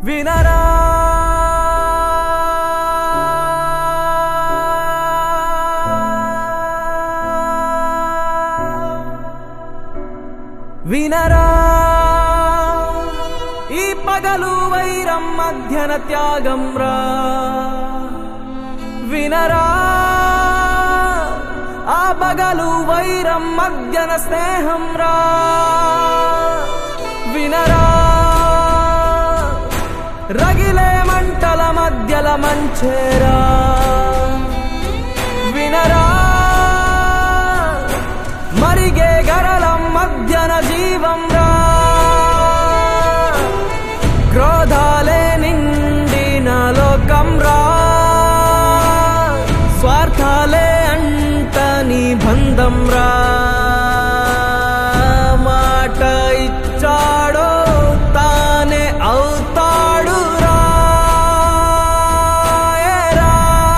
వినరా వినరా ఈ పగలు వైరం మధ్యన త్యాగం రా వినరా ఆ పగలు వైరం మధ్యన స్నేహం రా వినరా రగిలే మంటల మధ్యల మంచేరా వినరా మరిగే గరళం మధ్యన జీవం రా క్రోధాలే నిండిన లోకం రా స్వార్థాలే అంటని బంధం రా మాట ఇచ్చాడో తానే అవుతాడు రా ఏరా.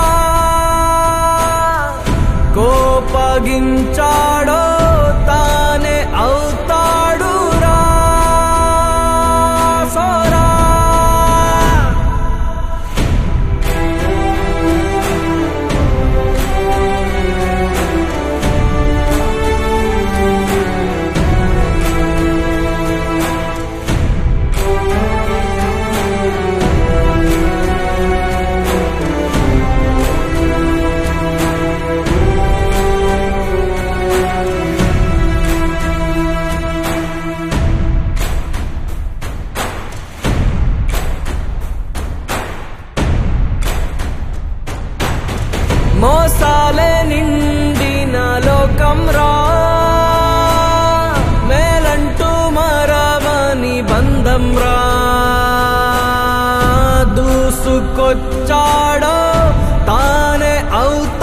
కోపగించాడో తానే అవుతాడు రా సోరా మోసాలే నిండిన లోకం రా మేలంటూ మరవని బంధం రా దూసుకొచ్చాడో తానే అవుతాడు